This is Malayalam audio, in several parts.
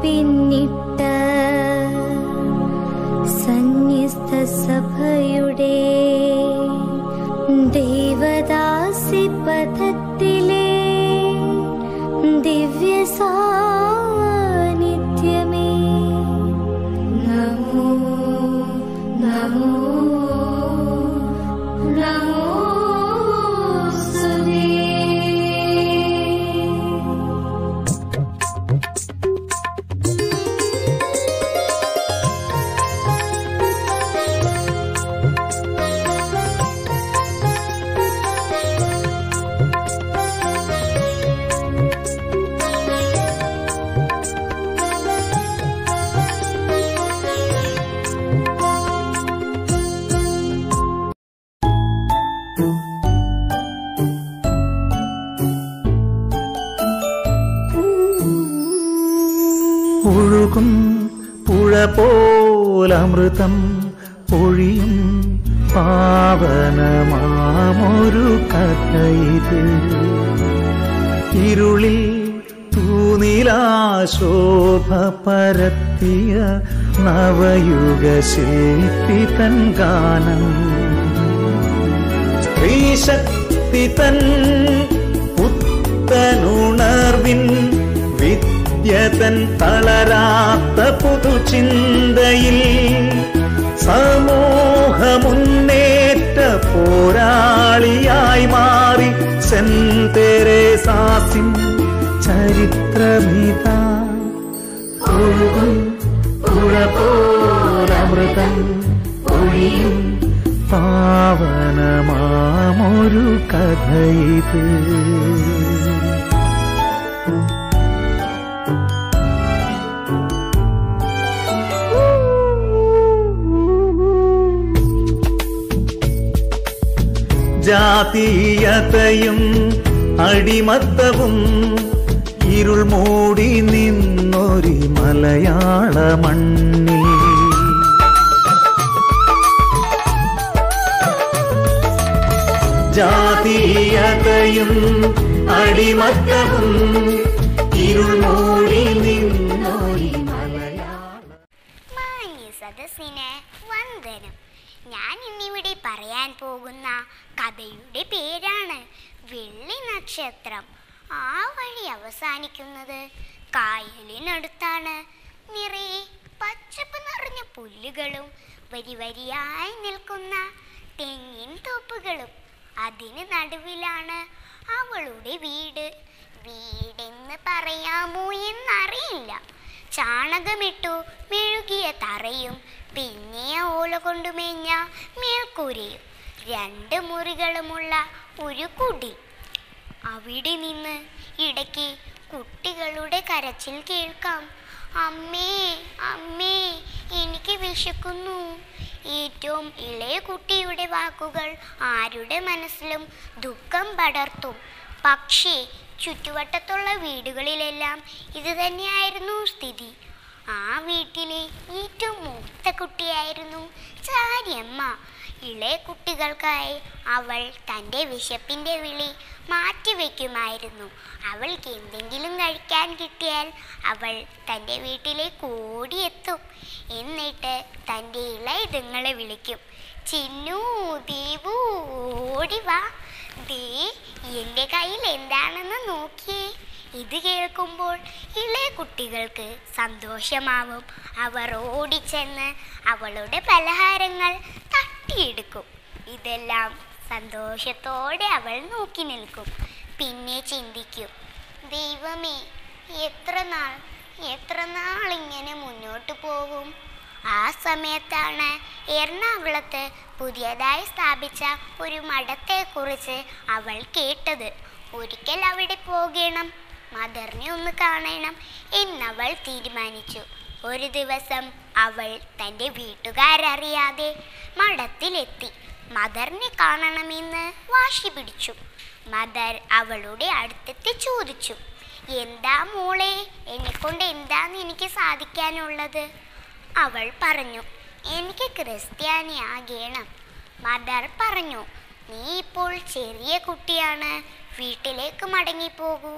പിന്നിട്ട സന്യസ്ത സഭയുടെ ദേവദാസി പദത്തിലെ ദിവ്യ സാന്നിധ്യമേ നമോ നമോ നമോ ഒഴുകും പുഴ പോലമൃതം പൊഴിയും പാവനമാമൊരു കഥയിത് ഇരുളിൽ തൂനിലാശോഭ പരത്തിയ നവയുഗ ശില്പി തൻ ഗാനം സ്ത്രീശക്തി തൻ പുത്തനുണർവിൻ വിദ്യതൻ തളരാത്ത പുതുചിന്തയിൽ സമൂഹ മുന്നേറ്റ പോരാളിയായി മാറി സെന്തേരേസാസിൻ ചരിത്രമിതാ ഒഴുകും പുഴ പോലമൃതം ഒഴിയും പാവനമാമൊരു കഥയിത് ജാതീയതയും അടിമത്തവും ഇരുൾ മൂടി നിന്നൊരു മലയാള മണ്ണിൽ ജാതീയതയും അടിമത്തവും ഇരുൾ മൂടി നിന്നൊരു മലയാള മാന്യ സദസ്സിന് വന്ദനം ഞാൻ ഇന്നിവിടെ പറയാൻ പോകുന്ന കഥയുടെ പേരാണ് വെള്ളി നക്ഷത്രം ആ വഴി അവസാനിക്കുന്നത് കായലിനടുത്താണ് നിറയെ പച്ചപ്പ് നിറഞ്ഞ പുല്ലുകളും വരി വരിയായി നിൽക്കുന്ന തെങ്ങിൻ തോപ്പുകളും അതിന് നടുവിലാണ് അവളുടെ വീട് വീടെന്ന് പറയാമോ എന്നറിയില്ല ചാണകമിട്ടു മെഴുകിയ തറയും പിന്നെ ഓല കൊണ്ട് മേഞ്ഞ മേൽക്കൂരയും രണ്ട് മുറികളുമുള്ള ഒരു കുടി അവിടെ നിന്ന് ഇടയ്ക്ക് കുട്ടികളുടെ കരച്ചിൽ കേൾക്കാം അമ്മേ അമ്മേ എനിക്ക് വിശക്കുന്നു ഏറ്റവും ഇളയ കുട്ടിയുടെ വാക്കുകൾ ആരുടെ മനസ്സിലും ദുഃഖം പടർത്തും പക്ഷേ ചുറ്റുവട്ടത്തുള്ള വീടുകളിലെല്ലാം ഇത് തന്നെയായിരുന്നു സ്ഥിതി ആ വീട്ടിലെ ഏറ്റവും മൂത്ത കുട്ടിയായിരുന്നു ചാരിയമ്മ ഇളയ കുട്ടികൾക്കായി അവൾ തൻ്റെ വിശപ്പിൻ്റെ വിളി മാറ്റിവെക്കുമായിരുന്നു അവൾക്ക് എന്തെങ്കിലും കഴിക്കാൻ കിട്ടിയാൽ അവൾ തൻ്റെ വീട്ടിലേക്ക് ഓടിയെത്തും എന്നിട്ട് തൻ്റെ ഇളയതുങ്ങളെ വിളിക്കും ചിന്നു ദീപു ഓടി വാ ദേ എൻ്റെ കയ്യിൽ എന്താണെന്ന് നോക്കിയേ ഇത് കേൾക്കുമ്പോൾ ഇളയ കുട്ടികൾക്ക് സന്തോഷമാവും അവർ ഓടിച്ചെന്ന് അവളുടെ പലഹാരങ്ങൾ തട്ടിയെടുക്കും ഇതെല്ലാം സന്തോഷത്തോടെ അവൾ നോക്കി നിൽക്കും പിന്നെ ചിന്തിക്കും ദൈവമേ എത്ര നാൾ എത്ര നാൾ ഇങ്ങനെ മുന്നോട്ട് പോകും ആ സമയത്താണ് എറണാകുളത്ത് പുതിയതായി സ്ഥാപിച്ച ഒരു മഠത്തെക്കുറിച്ച് അവൾ കേട്ടത് ഒരിക്കൽ അവിടെ പോകണം മദറിനെ ഒന്ന് കാണണം എന്നവൾ തീരുമാനിച്ചു ഒരു ദിവസം അവൾ തൻ്റെ വീട്ടുകാരറിയാതെ മഠത്തിലെത്തി മദറിനെ കാണണമെന്ന് വാശി പിടിച്ചു മദർ അവളുടെ അടുത്തെത്തി ചോദിച്ചു എന്താ മോളെ എന്നെക്കൊണ്ട് എന്താന്ന് എനിക്ക് സാധിക്കാനുള്ളത് അവൾ പറഞ്ഞു എനിക്ക് ക്രിസ്ത്യാനിയാകണം മദർ പറഞ്ഞു നീ ഇപ്പോൾ ചെറിയ കുട്ടിയാണ് വീട്ടിലേക്ക് മടങ്ങിപ്പോകൂ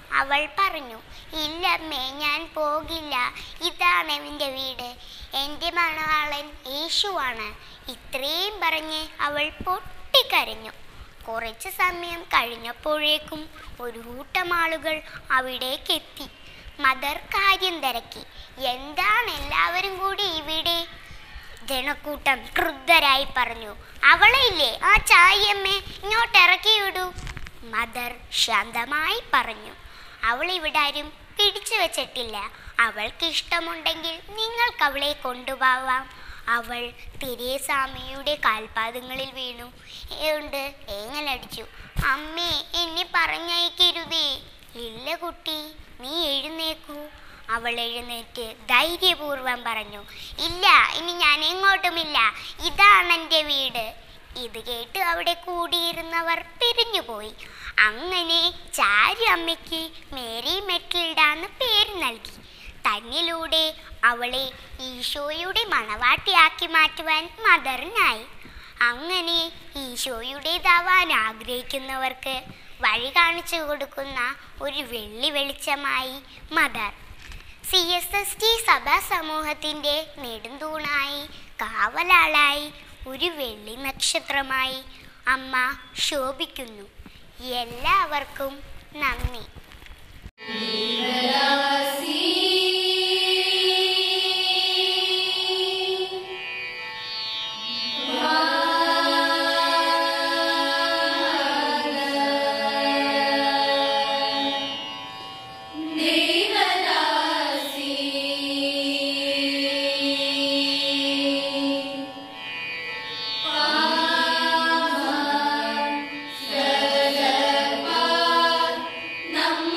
അവൾ പറഞ്ഞു ഇല്ലമ്മേ ഞാൻ പോകില്ല ഇതാണ് എൻ്റെ വീട് എൻ്റെ മണവാളൻ യേശുവാണ് ഇത്രയും പറഞ്ഞ് അവൾ പൊട്ടിക്കരഞ്ഞു കുറച്ച് സമയം കഴിഞ്ഞപ്പോഴേക്കും ഒരു കൂട്ടം ആളുകൾ അവിടേക്ക് എത്തി മദർ കാര്യം തിരക്കി എന്താണ് എല്ലാവരും കൂടി ഇവിടെ ജനക്കൂട്ടം ക്രുദ്ധരായി പറഞ്ഞു അവളെ ഇല്ലേ ആ ചായയമ്മേ ഇങ്ങോട്ട് ഇറക്കി വിടൂ മദർ ശാന്തമായി പറഞ്ഞു അവൾ ഇവിടെ ആരും പിടിച്ചു വെച്ചിട്ടില്ല അവൾക്ക് ഇഷ്ടമുണ്ടെങ്കിൽ നിങ്ങൾക്ക് അവളെ കൊണ്ടുപോവാം അവൾ തിരേസാമയുടെ കാൽപാദങ്ങളിൽ വീണു ഉണ്ട് ഏങ്ങലടിച്ചു അമ്മേ എന്നെ പറഞ്ഞയക്കരുതേ ഇല്ല കുട്ടി നീ എഴുന്നേക്കൂ അവൾ എഴുന്നേറ്റ് ധൈര്യപൂർവം പറഞ്ഞു ഇല്ല ഇനി ഞാൻ എങ്ങോട്ടുമില്ല ഇതാണ് എൻ്റെ വീട് ഇത് കേട്ട് അവിടെ കൂടിയിരുന്നവർ പിരിഞ്ഞുപോയി അങ്ങനെ ചാരു അമ്മയ്ക്ക് മേരി മെറ്റിൽഡ എന്ന് പേര് നൽകി തന്നിലൂടെ അവളെ ഈശോയുടെ മണവാട്ടിയാക്കി മാറ്റുവാൻ മദറിനായി അങ്ങനെ ഈശോയുടേതാവാൻ ആഗ്രഹിക്കുന്നവർക്ക് വഴി കാണിച്ചു കൊടുക്കുന്ന ഒരു വെള്ളി വെളിച്ചമായി mother C S S T സഭാ സമൂഹത്തിൻ്റെ നെടുന്തൂണായി കാവലാളായി ഒരു വെള്ളി നക്ഷത്രമായി അമ്മ ശോഭിക്കുന്നു എല്ലാവർക്കും നന്ദി നമ്മ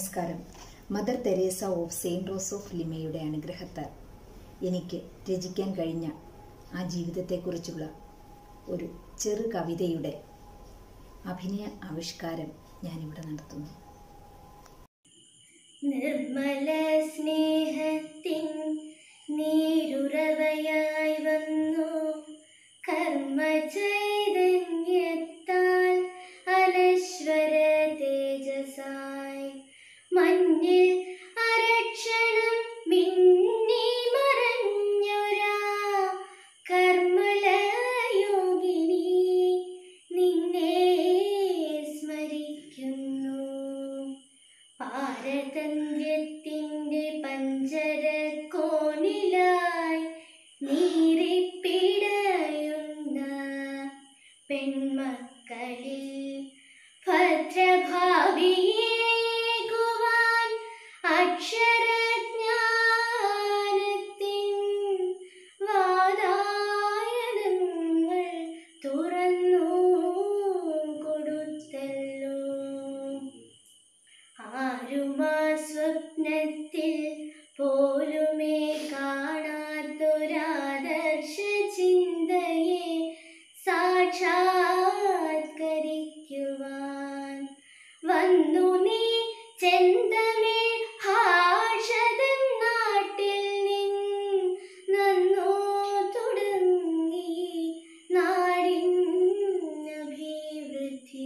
നമസ്കാരം mother Teresa of saint rose of ലിമയുടെ അനുഗ്രഹത്താൽ എനിക്ക് രചിക്കാൻ കഴിഞ്ഞ ആ ജീവിതത്തെക്കുറിച്ചുള്ള ഒരു ചെറു കവിതയുടെ അഭിനയ ആവിഷ്കാരം ഞാനിവിടെ നടത്തുന്നു നിർമ്മല സ്നേഹത്തിൻ നീരുറവയായി വന്നു കർമ്മ ചൈതന്യത്താൽ അനശ്വര തേജസായി മഞ്ഞിൽ അരക്ഷണം മിന്നി മറഞ്ഞൊരാ കർമ്മല യോഗിനി നിന്നെ സ്മരിക്കുന്നു പാരതന്ത്ര്യത്തിൻ്റെ പഞ്ചര കോണിലായി നീറിപ്പിടയുന്ന പെൺമക്കളിൽ ഭദ്രഭാവിയേകുവാൻ അക്ഷരജ്ഞാനത്തിൻ വാതായനങ്ങൾ തുറന്നു കൊടുത്തല്ലോ ആരുമാ സ്വപ്നത്തിൽ പോലുമേ കാണാത്തൊരാദർശ ചിന്തയെ സാക്ഷാത്കരിക്കുവാൻ വന്നു നീ ചെന്തമേ ഭാഷതൻ നാട്ടിൽ നിന്നു തുടങ്ങി നാടിൻ അഭിവൃദ്ധി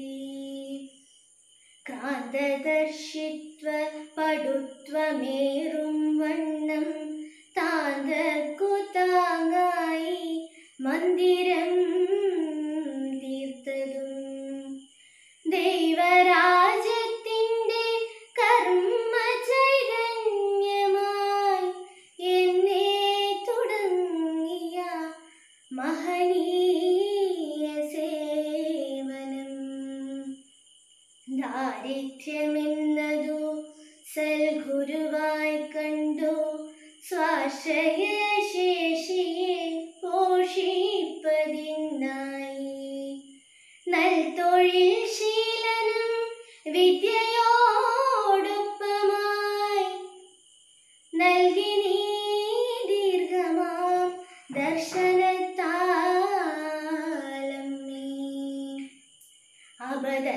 ക്രാന്തദർശിത്വ പടുത്വമേറും വണ്ണം താന്തർക്കു താങ്ങായി മന്ദിരം തീർത്തതും ദൈവരാജ്യത്തിൻ്റെ കർമ്മ ചൈതന്യമായി എന്നേ തുടങ്ങിയ മഹനീയ സേവനം ദാരിദ്ര്യമെന്നതു സൽഗുരുവായി കണ്ടു സ്വാശ്രയശേഷിയെ പോഷിപ്പതിനായി നൽതൊഴിൽ ശീലനം വിദ്യയോടൊപ്പമായി നൽകി നീ ദീർഘമാം ദർശനത്താലമ്മേ അബദ്ധ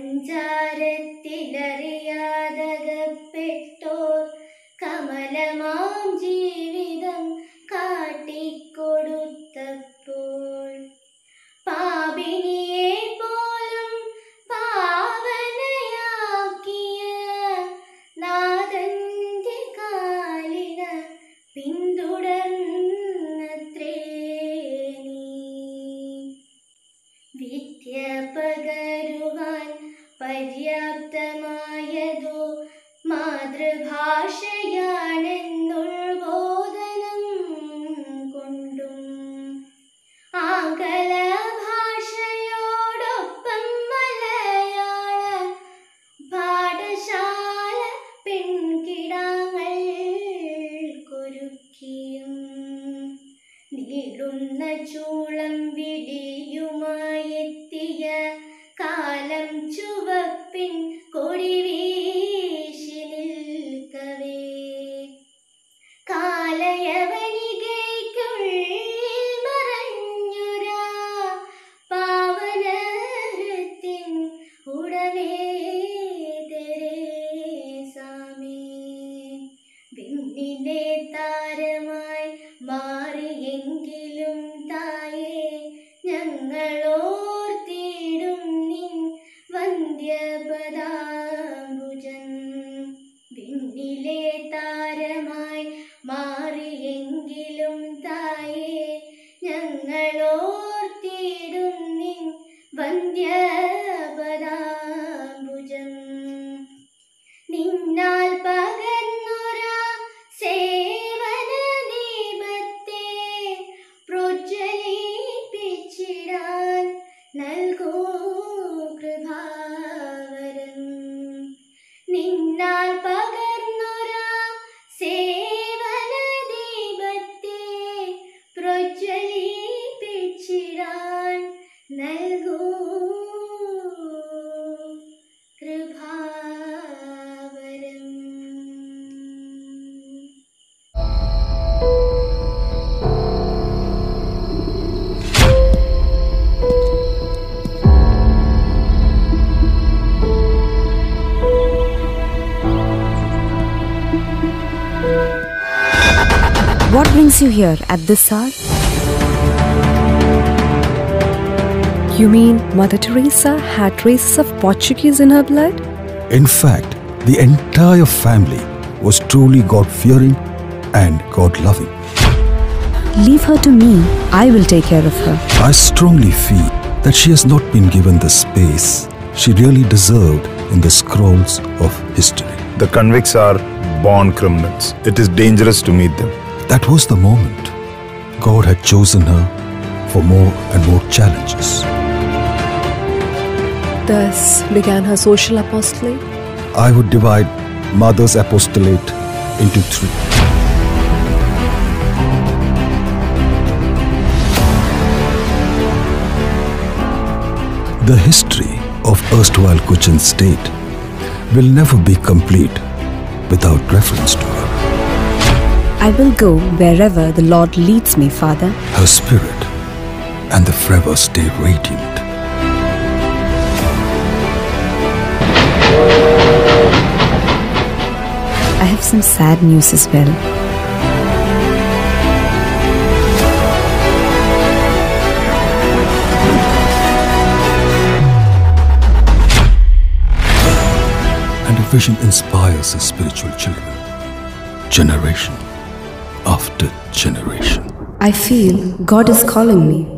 സഞ്ചാരത്തിലറിയാതകപ്പെട്ടോർ കമലമാം ജീവിതം കാട്ടിക്കൊടുത്തപ്പോൾ പാപിനിയെ പോലും പാവനയാക്കിയ നാഥന്റെ കാലിന പിന്തുടർന്നത്രേ നീ വിദ്യ പകരുവാൻ പര്യാപ്തമായതോ മാതൃഭാഷയാണെന്നുൾബോധനം കൊണ്ടും ആംഗല ഭാഷയോടൊപ്പം മലയാള പാഠശാല പെൺകിടാങ്ങൾ കൊരുക്കിയും നീളുന്ന ചൂളം വിളിയുമായെത്തിയ കാലം ചുവപ്പിൻ കൊടി വീശി നിൽക്കവേ കാലയവനികയ്ക്കുള്ളിൽ മറഞ്ഞൊരാ പാവനഹൃത്തിൻ ഉടമേ തെരേസാമേ വിണ്ണിലെ താരമായി മാറിയെങ്കിലും തായേ ഞങ്ങളോർത്തിടും നിൻ വന്ധ്യപദാംബുജൻ വിണ്ണിലെ താരമായി മാറിയെങ്കിലും തായേ ഞങ്ങളോർത്തിടും നിൻ വന്ധ്യപദാംബുജം നിന്നാൽ പകർന്നൊരാ സേവന ദീപത്തെ പ്രോജ്വലിപ്പിച്ചിടാൻ നൽകൂ കൃപാവരം brings you here at this hour? You mean Mother Teresa had traces of Portuguese in her blood? In fact, the entire family was truly God fearing and God loving. Leave her to me. I will take care of her. I strongly feel that she has not been given the space she really deserved in the scrolls of history. The convicts are born criminals. It is dangerous to meet them. That was the moment God had chosen her for more and more challenges. Thus began her social apostolate. I would divide Mother's apostolate into three. The history of erstwhile Cochin state will never be complete without reference to her. I will go wherever the Lord leads me, Father. Her spirit and the forever stay radiant. I have some sad news as well. And a vision inspires his spiritual children, generation after generation. I feel God is calling me.